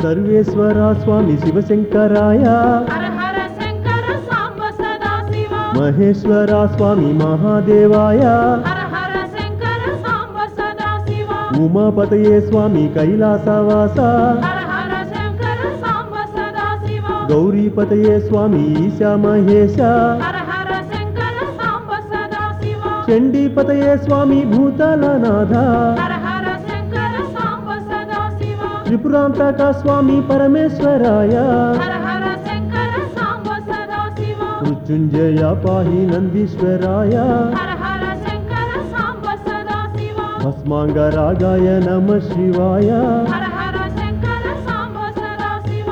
సర్వేశ్వర స్వామి శివశంకరాయ హర హర శంకర సాంబ సదా శివ మహేశ్వర స్వామి మహాదేవాయ హర హర శంకర సాంబ సదా శివ ఉమాపతయే స్వామి కైలాసవాస హర హర శంకర సాంబ సదా శివ గౌరీపతయే స్వామి ఈశా మహేశ హర హర శంకర సాంబ సదా శివ చండీపతయే స్వామి భూతలనాథ హర హర శంకర సాంబ సదా శివ త్రిపురాంతక స్వామి పరమేశ్వరాయ హర హర శంకర సాంబ సదా శివ మృత్యుంజయ పాహి నందీశ్వరాయ హర హర శంకర సాంబ సదా శివ భస్మాంగరాగాయ నమ శివాయ హర హర శంకర సాంబ సదా శివ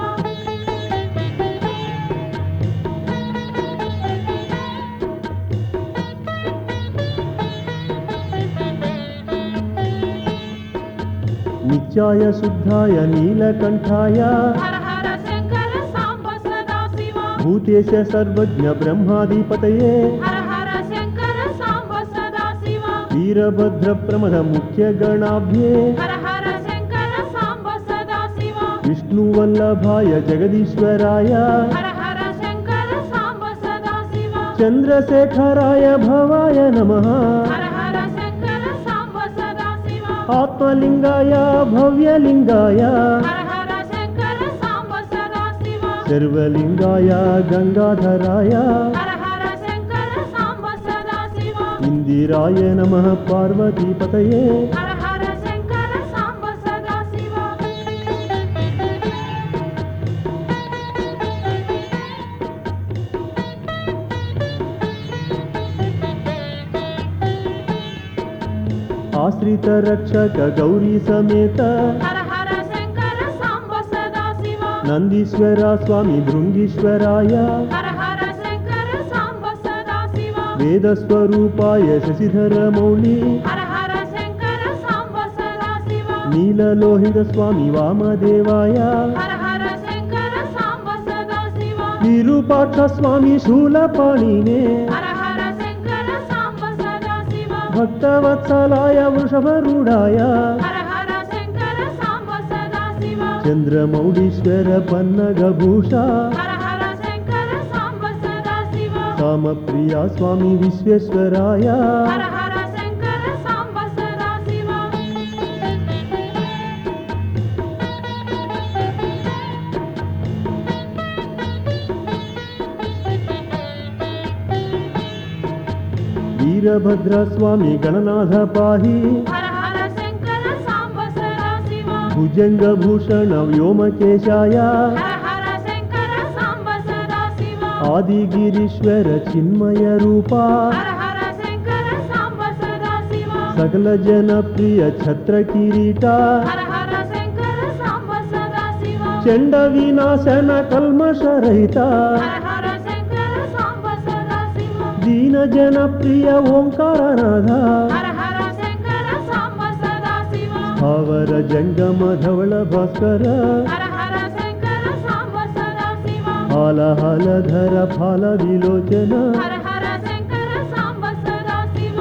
నిత్యాయ శుద్ధాయ నీలకంఠాయ హర హర శంకర సాంబ సదా శివ భూతేశ సర్వజ్ఞ బ్రహ్మాధిపతయే హర హర శంకర సాంబ సదా శివ వీరభద్ర ప్రమద ముఖ్య గణాభ్యే హర హర శంకర సాంబ సదా శివ విష్ణువల్లభాయ జగదీశ్వరాయ హర హర శంకర సాంబ సదా శివ చంద్రశేఖరాయ భవాయ నమ హర హర శంకర సాంబ సదా శివ ఆత్మలింగాయ భవ్యలింగాయ హర హర శంకర సాంబ సదా శివ సర్వలింగాయ గంగాధరాయ హర హర శంకర సాంబ సదా శివ ఇందిరాయ నమ పార్వతీపతయే హర హర శంకర సాంబ సదా శివ ఆశ్రిత రక్షక గౌరీ సమేత హర హర శంకర సాంబ సదా శివ నందీశ్వర స్వామి భృంగీశ్వరాయ హర హర శంకర సాంబ సదా శివ వేదస్వరూపాయ శశిధర మౌళి హర హర శంకర సాంబ సదా శివ నీలలోహిత స్వామి వామదేవాయ హర హర శంకర సాంబ సదా శివ విరూపాక్ష స్వామి శూలపాణినే హర హర శంకర సాంబ సదా శివ భక్తవత్సలాయ వృషభరూఢాయ హర హర శంకర సాంబ సదా శివ చంద్రమౌళీశ్వర పన్నగభూష హర హర శంకర సాంబ సదా శివ కామప్రియ స్వామి విశ్వేశ్వరాయ హర హర శంకర సాంబ సదా శివ వీరభద్ర స్వామి గణనాథ పాహి హర హర శంకర సాంబ సదా శివ భుజంగభూషణ వ్యోమకేశాయ హర హర శంకర సాంబ సదా శివ ఆదిగిరీశ్వర చిన్మయ రూప హర హర శంకర సాంబ సదా శివ సకల జనప్రియ ఛత్ర కిరీట హర హర శంకర సాంబ సదా శివ చండ వినాశన కల్మషరహిత హర హర శంకర సాంబ సదా శివ దీన జనప్రియ ఓంకారనాథ హర హర శంకర సాంబ సదా శివ స్థావర జంగమ ధవళ భాస్కర హర హర శంకర సాంబ సదా శివ హాల హాలధర ఫాల విలోచన హర హర శంకర సాంబ సదా శివ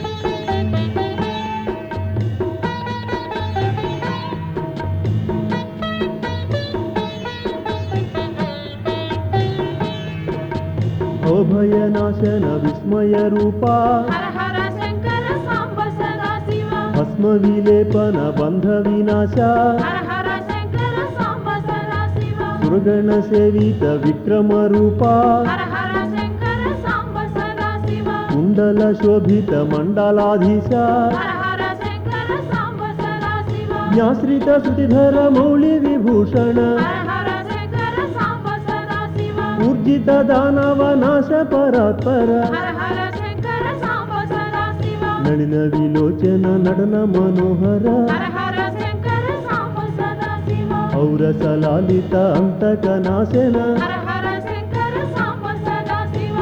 అభయనాశన విస్మయ రూప హర హర శంకర సాంబ సదా శివ భస్మ విలేపన బంధ వినాశ హర హర శంకర సాంబ సదా శివ సురగణ సేవిత విక్రమ రూప హర హర శంకర సాంబ సదా శివ కుండల శోభిత మండలాధీశ హర హర శంకర సాంబ సదా శివ జ్ఞాశ్రిత శృతిధర మౌళి విభూషణ హర హర శంకర సాంబ సదా శివ ఊర్జిత దానవ నాశ పరాత్పర హర హర శంకర సాంబ సదా శివ నడిన విలోచన నడన మనోహర హర హర శంకర సాంబ సదా శివ ఔరస లాలిత అంతక నాశన హర హర శంకర సాంబ సదా శివ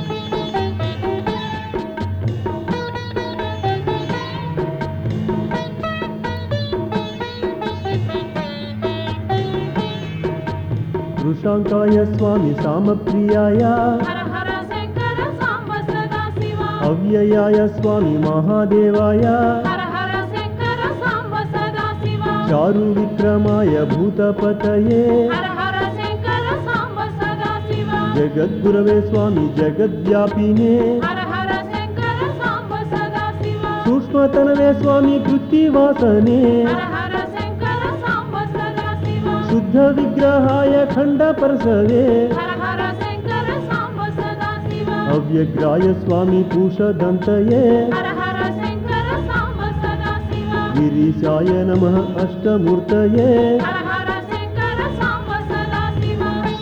వృషాంకాయ స్వామి సామప్రియాయ హర హర శంకర సాంబ సదా శివ అవ్యయాయ స్వామి మహాదేవాయ హర హర శంకర సాంబ సదా శివ చారు విక్రమాయ భూతపతయే హర హర శంకర సాంబ సదాశివ జగద్గురవే స్వామి జగద్వ్యాపినే హర హర శంకర సాంబ సదాశివ సూక్ష్మతనవే స్వామి కృత్తివాసనే హర హర శంకర సాంబ సదాశివ శుద్ధ విగ్రహాయ ఖండ పరసవే హర హర శంకర సాంబ సదాశివ అవ్యగ్రాయ స్వామి పూషదంతయే హర హర శంకర సాంబ సదాశివ గిరీశాయ నమ అష్టమూర్తయే హర హర శంకర సాంబ సదాశివ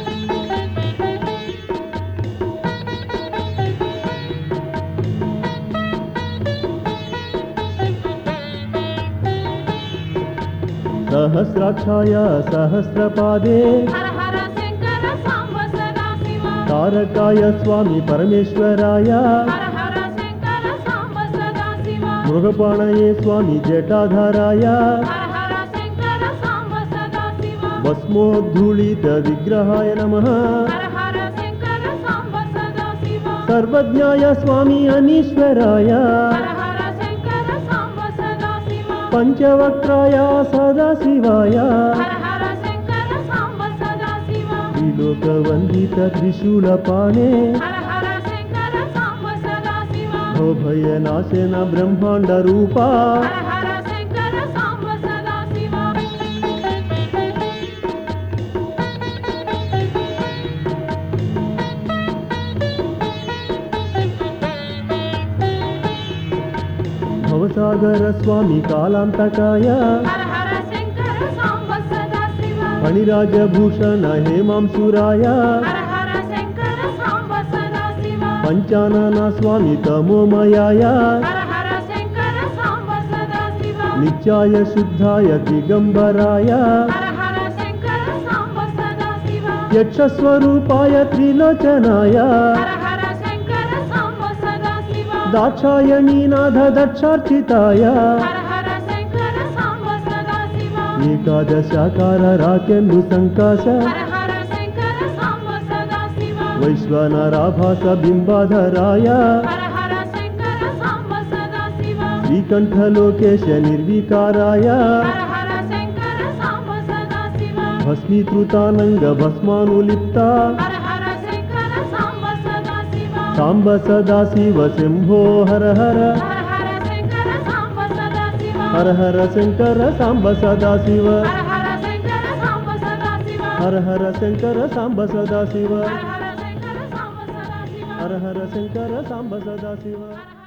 సహస్రాక్షాయ సహస్రపాదే హర హర శంకర సాంబ సదాశివ తారకాయ స్వామి పరమేశ్వరాయ హర హర శంకర సాంబ సదాశివ మృగపాణయే స్వామి జటాధారాయ హర హర శంకర సాంబ సదాశివ భస్మోద్ధూళిత విగ్రహాయ నమ హర హర శంకర సాంబ సదాశివ సర్వజ్ఞాయ స్వామి అనీశ్వరాయ హర హర శంకర సాంబ సదాశివ పంచవక్రాయ సదాశివాయ హర హర శంకర సాంబ సదాశివ త్రిలోకవందిత త్రిశూలపాణే హర హర శంకర సాంబ సదాశివ భయనాశన బ్రహ్మాండ రూపా హర హర శంకర సాంబ సదాశివ భవసాగర స్వామి కాలాంతకాయ హర హర శంకర సాంబ సదాశివ ఫణిరాజభూషణ హేమాంసురాయ హర హర శంకర సాంబ సదాశివ పంచానన స్వామి తమోమయాయ హర హర శంకర సాంబ సదాశివ నిత్యాయ శుద్ధాయ దిగంబరాయ హర హర శంకర సాంబ సదాశివ యక్షస్వరూపాయ త్రిలోచనాయ హర హర శంకర సాంబ సదాశివ దాక్షాయణీనాథ దక్షార్చితాయ హర హర శంకర సాంబ సదాశివ ఏకాదశాకార రాకెన్ను సంకాశ హర హర శంకర సాంబ సదాశివ వైశ్వనరాభాస బింబాధరాయ హర హర శంకర సాంబ సదాశివ శ్రీకంఠలోకేశ నిర్వికారాయ హర హర శంకర సాంబ సదాశివ భస్మీకృతానంగ భస్మానులిప్త హర హర శంకర సాంబ సదాశివ సాంబ సదాశివ శంభో హర హర హర హర శంకర సాంబ సదాశివ హర హర శంకర సాంబ సదాశివ హర హర శంకర సాంబ సదాశివ హర హర శంకర సాంబ సదాశివ హర హర శంకర సాంబ సదాశివ హర హర శంకర సాంబ సదాశివ హర